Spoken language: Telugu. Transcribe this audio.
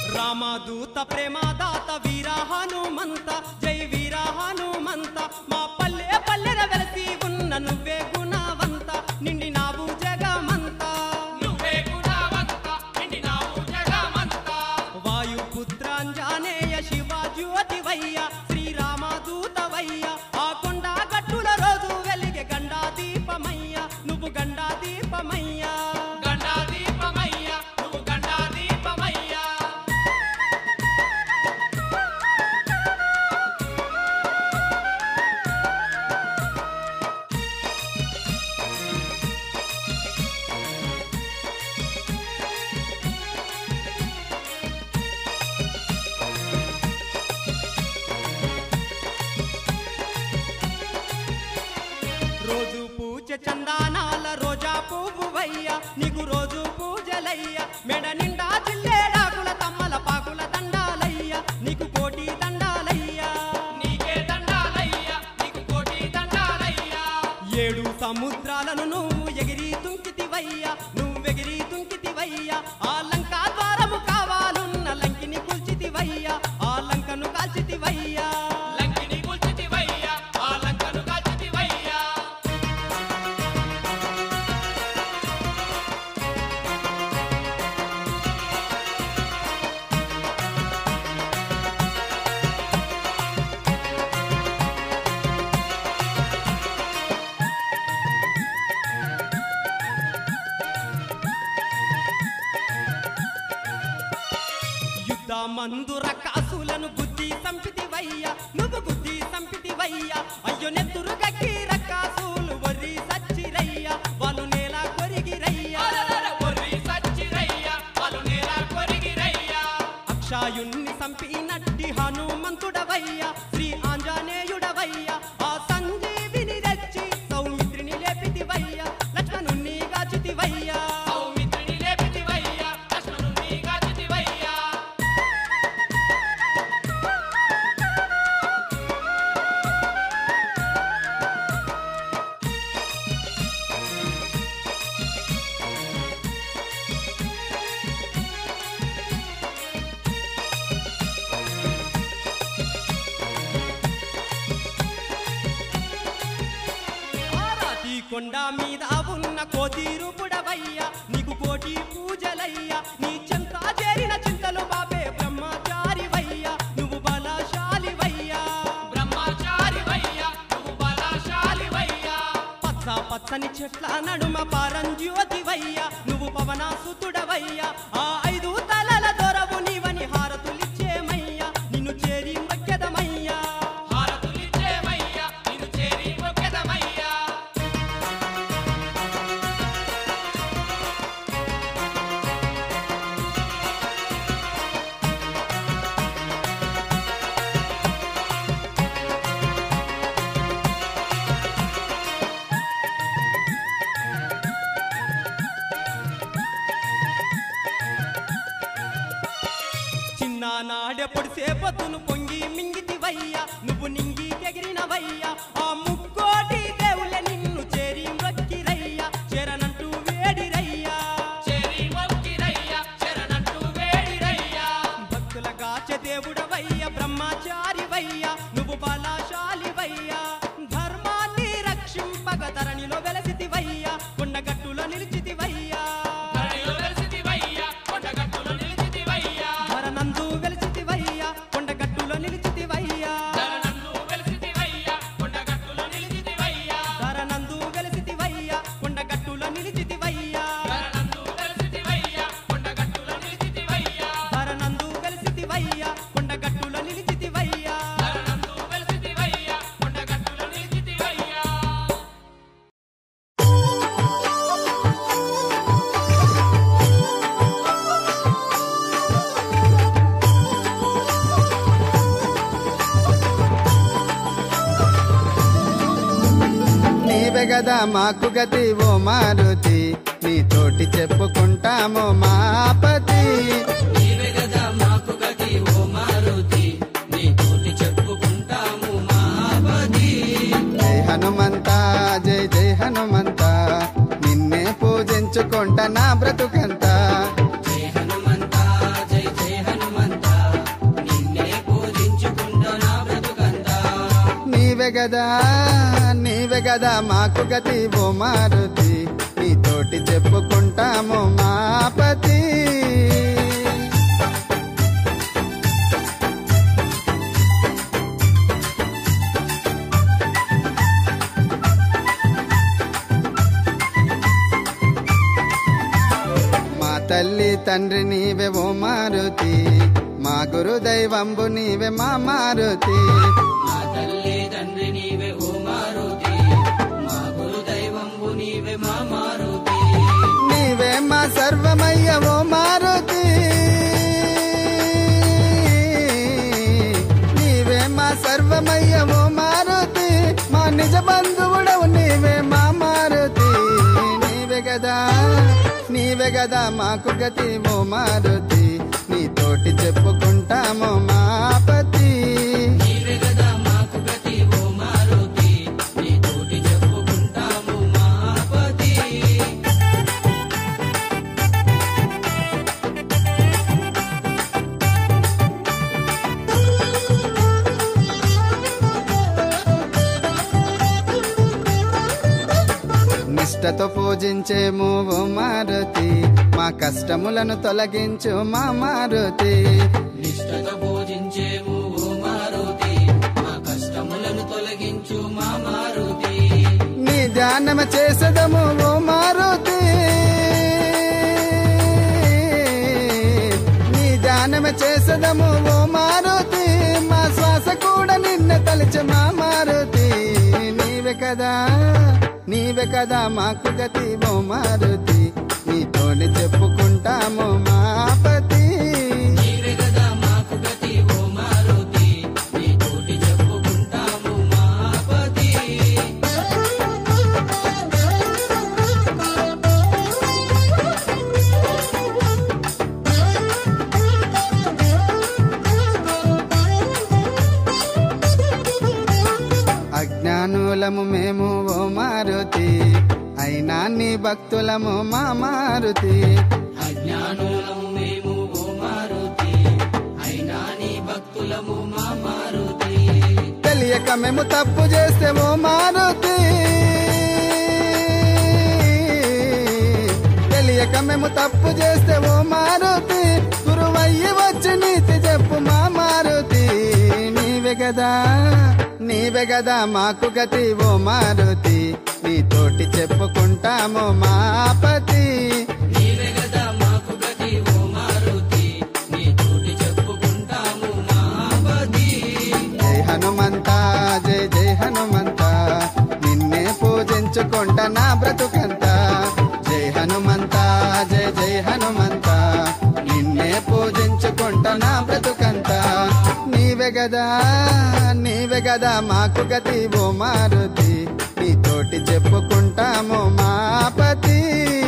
రామదూత ప్రేమదాత వీర హనుమంత జై వీర హనుమంత మా పల్లె పల్లెన వెలసి ఉన్న నువ్వే గుణవంత నిండినావు జగమంత నువ్వే గుణవంత నిండినావు జగమంత వాయుపుత్రాంజనేయ శివ జ్యోతివయ్య శ్రీరామదూతవయ్య ఆ కొండ గట్టుల రోజు వెలిగే గండా దీపమయ్య నువ్వు గండా దీపమయ్యా గండా దీపమయ్య నువ్వు గండా దీపమయ్య రోజు పూజ చందానాల రోజా పువ్వువయ్య నీకు రోజు పూజలయ్య మెడ నిండా చిల్లేడాకుల తమ్మల పాకుల దండాలయ్య నీకు కోటి దండాలయ్య నీకే దండాలయ్య నీకు కోటి దండాలయ్య ఏడు సముద్రాలను నువ్వు ఎగిరి తుంకితివయ్య నువ్వెగిరి తుంకితివయ్య ఆ లంకా ద్వారము కావాలున్న లంకిని కూల్చితివయ్య ఆ లంకను కాల్చితివయ్యా లంకిని కూల్చితివయ్య ఆ లంకను కాల్చితివయ్య యుద్ధ మందు రకాసులను బుద్ధి సంపితివయ్య నువ్వు బుద్ధి సంపితివయ్య అయ్యో నెత్తురు గక్కి రకాసులు వరి సచ్చిరయ్య వాళ్ళు నేల కొరిగిరయ్య అలరర ఒర్రి సచ్చిరయ్య వాళ్ళు నేల కొరిగిరయ్య అక్షాయుణ్ణి సంపినట్టి హనుమంతుడవయ్య శ్రీ ఆంజనేయుడవయ్య ఆ సంజీవిని తెచ్చి సౌమిత్రిని లేపితివయ్య లక్ష్మణుణ్ణి గాచితివయ్య సౌమిత్రిని లేపితివయ్య లక్ష్మణుని గాచితివయ్య ఆరాతి కొండ మీద ఉన్న కోటి రూపుడవయ్య నీకు కోటి పూజలయ్య నీ చెంత చేరిన చింతలు బాబే బ్రహ్మచారివయ్య నువ్వు బలశాలివయ్యా బ్రహ్మచారివయ్య నువ్వు బలశాలివయ్య పచ్చ పచ్చని చెట్ల నడుమ పారంజ్యోతివయ్య నువ్వు పవనాసుతుడవయ్య ఆ ఐదు తలల దొరవు నీవని హారతులిచ్చేమయ్య నిన్ను చేరి మొక్కెదమయ్యా హారతులిచ్చేమయ్య నిన్ను చేరి మొక్కెదమయ్య చిన్ననాడెప్పుడు సేపతును పొంగి మింగితివయ్య నువ్వు నింగి ఎగిరినవయ్య ఆ ముక్కోటి దేవుళ్ళ నిన్ను చేరి మొక్కిరయ్య చేరనంటూ వేడిరయ్యా చేరి మొక్కిరయ్య శరణంటూ వేడిరయ్య భక్తుల గాచె దేవుడవయ్య బ్రహ్మచారివయ్య నువ్వు బలశాలివయ్య ధర్మాన్ని రక్షింపగ ధరణిలో వెలసితివయ్య కొండగట్టులో నిలిచితివయ్యా ధరణిలో వెలిసితివయ్య కొండగట్టులో నిలిచితివయ్య ధరనందు వెలిచితివయ్య కొండగట్టులో నిలిచితివయ్యా ధరణందు వెలిసితివయ్య కొండగట్టులో నిలిచితివయ్య ధరనందు వెలిసితివయ్య కొండగట్టులో నిలిచితివయ్యా ధరణందు వెలిసితివయ్య కొండగట్టులో నిలిచితివయ్య ధరనందు వెలిసితివయ్య కొండగట్టులో నిలిచితివయ్యా ధరణందు వెలిసితివయ్య కొండగట్టులో నిలిచితివయ్య నీవే గదా మాకు గతి ఓ మారుతి నీ తోటి చెప్పుకుంటాము మాపతి నీవే గదా మాకు గతి ఓ మారుతి నీ తోటి చెప్పుకుంటాము మహాపతి జై హనుమంత జై జై హనుమంత నిన్నే పూజించుకుంటా నా బ్రతుకంతా జై హనుమంత జై జై హనుమంత గదా నీవే గదా మాకు గతి ఓ మారుతి నీతోటి చెప్పుకుంటాము మాపతి మా తల్లి తండ్రి నీవే ఓ మారుతి మా గురు దైవంబు నీవే మా మారుతి మా తల్లి తండ్రి నీవే ఓ మారుతి మా గురు దైవంబు నీవే మా మారుతి నీవే మా సర్వమయ్య ఓ మారుతి నీవే మా సర్వమయ్య ఓ మారుతి మా నిజ బంధువుడవు నీవే మా మారుతి నీవే గదా నీవే గదా మాకు గతి ఓ మారుతి నీతోటి చెప్పుకుంటాము మాపతి నీవే గదా మాకు గతి ఓ మారుతి నీతోటి చెప్పుకుంటాము మాపతి నిష్టతో పూజించేము ఓ మారుతి మా కష్టములను తొలగించు మా మారుతి నిష్టతో పూజించేము ఓ మారుతి మా కష్టములను తొలగించు మా మారుతి నీ ధ్యానము చేసదము ఓ మారుతి నీ ధ్యానము చేసదము ఓ మారుతి మా శ్వాస కూడా నిన్న తలచు మా మారుతి నీవే కదా నీవే కదా మాకు గతి ఓ మారుతి నీతోని చెప్పుకుంటాము మాపతి నీవే గదా మాకు గతి ఓ మారుతి నీతోటి చెప్పుకుంటాము మాపతి అజ్ఞానులము మేము ఓ మారుతి అయినా నీ భక్తులము మా మారుతి అజ్ఞానులము మేము ఓ మారుతి అయినా నీ భక్తులము మా మారుతి తెలియక మేము తప్పు చేస్తే ఓ మారుతి తెలియక మేము తప్పు చేస్తే ఓ మారుతి గురువయ్యి వచ్చి నీతి చెప్పు మా మారుతి నీవే కదా నీవే కదా మాకు గతి ఓ మారుతి నీతోటి చెప్పుకుంటాము మాపతి నీవే గదా మాకు గతి ఓ మారుతి నీతోటి చెప్పుకుంటాము మాపతి జై హనుమంత జై జై హనుమంత నిన్నే పూజించుకుంట నా బ్రతుకంత జై హనుమంత జై జై హనుమంత నిన్నే పూజించుకుంట నా బ్రతుకంత నీవే గదా నీవే గదా మాకు గతి ఓ మారుతి నీతోటి చెప్పుకుంటాము మాపతి